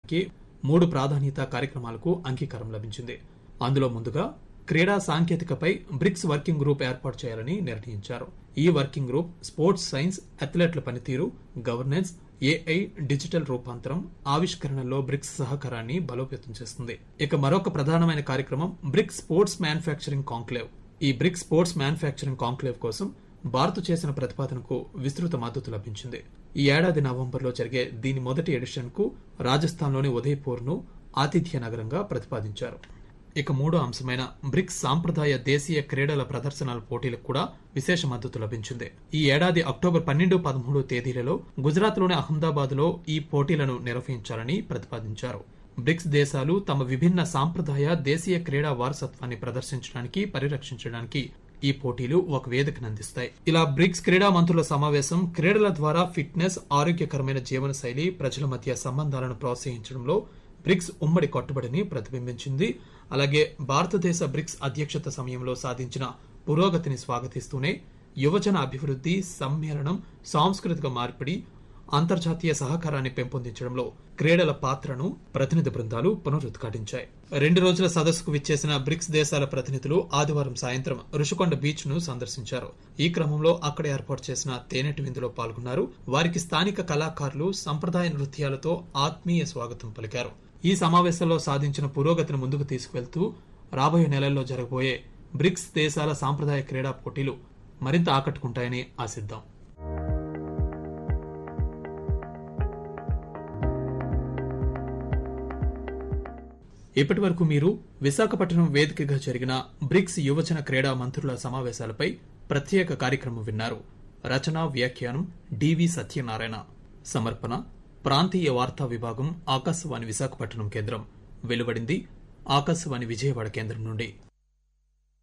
కి మూడు ప్రాధాన్యత కార్యక్రమాలకు అంగీకారం లభించింది అందులో ముందుగా క్రీడా సాంకేతికపై బ్రిక్స్ వర్కింగ్ గ్రూప్ ఏర్పాటు చేయాలని నిర్ణయించారు ఈ వర్కింగ్ గ్రూప్ స్పోర్ట్స్ సైన్స్ అథ్లెట్ల పనితీరు గవర్నెన్స్ ఏఐ డిజిటల్ రూపాంతరం ఆవిష్కరణలో బ్రిక్స్ సహకారాన్ని బలోపేతం చేస్తుంది ఇక మరొక ప్రధానమైన కార్యక్రమం బ్రిక్స్ స్పోర్ట్స్ మ్యానుఫ్యాక్చరింగ్ కాంక్లేవ్ ఈ బ్రిక్స్ స్పోర్ట్స్ మ్యానుఫ్యాక్చరింగ్ కాంక్లేవ్ కోసం భారత్ చేసిన ప్రతిపాదనకు విస్తృత మద్దతు లభించింది ఈ ఏడాది నవంబర్లో జరిగే దీని మొదటి ఎడిషన్ కు రాజస్థాన్లోని ఉదయపూర్ ను ఆతిథ్య నగరంగా ప్రతిపాదించారు ఇక మూడో అంశమైన బ్రిక్స్ సాంప్రదాయ దేశీయ క్రీడల ప్రదర్శనల పోటీలకు కూడా విశేష మద్దతు లభించింది ఈ ఏడాది అక్టోబర్ పన్నెండు పదమూడు తేదీలలో గుజరాత్లోని అహ్మదాబాద్ లో ఈ పోటీలను నిర్వహించాలని ప్రతిపాదించారు బ్రిక్స్ దేశాలు తమ విభిన్న సాంప్రదాయ దేశీయ క్రీడా వారసత్వాన్ని ప్రదర్శించడానికి పరిరక్షించడానికి ఈ పోటీలు ఒక వేదికను అందిస్తాయి ఇలా బ్రిక్స్ క్రీడా మంత్రుల సమావేశం క్రీడల ద్వారా ఫిట్నెస్ ఆరోగ్యకరమైన జీవన శైలి ప్రజల మధ్య సంబంధాలను ప్రోత్సహించడంలో బ్రిక్స్ ఉమ్మడి కట్టుబడిని ప్రతిబింబించింది అలాగే భారతదేశ బ్రిక్స్ అధ్యక్షత సమయంలో సాధించిన పురోగతిని స్వాగతిస్తూనే యువజన అభివృద్ధి సమ్మేళనం సాంస్కృతిక మార్పిడి అంతర్జాతీయ సహకారాన్ని పెంపొందించడంలో క్రీడల పాత్రను ప్రతినిధి బృందాలు పునరుద్ఘాటించాయి రెండు రోజుల సదస్సుకు విచ్చేసిన బ్రిక్స్ దేశాల ప్రతినిధులు ఆదివారం సాయంత్రం రుషికొండ బీచ్ ను సందర్శించారు ఈ క్రమంలో అక్కడ ఏర్పాటు చేసిన తేనెటి విందులో పాల్గొన్నారు వారికి స్థానిక కళాకారులు సంప్రదాయ నృత్యాలతో ఆత్మీయ స్వాగతం పలికారు ఈ సమావేశంలో సాధించిన పురోగతిని ముందుకు తీసుకువెళ్తూ రాబోయే నెలల్లో జరగబోయే బ్రిక్స్ దేశాల సాంప్రదాయ క్రీడా పోటీలు మరింత ఆకట్టుకుంటాయని ఆశిద్దాం ఇప్పటి వరకు మీరు విశాఖపట్నం వేదికగా జరిగిన బ్రిక్స్ యువజన క్రీడా మంత్రుల సమావేశాలపై ప్రత్యేక కార్యక్రమం విన్నారు రచన వ్యాఖ్యానం డివి సత్యనారాయణ సమర్పణ ప్రాంతీయ వార్తా విభాగం ఆకాశవాణి విశాఖపట్నం కేంద్రం వెలువడింది ఆకాశవాణి విజయవాడ కేంద్రం నుండి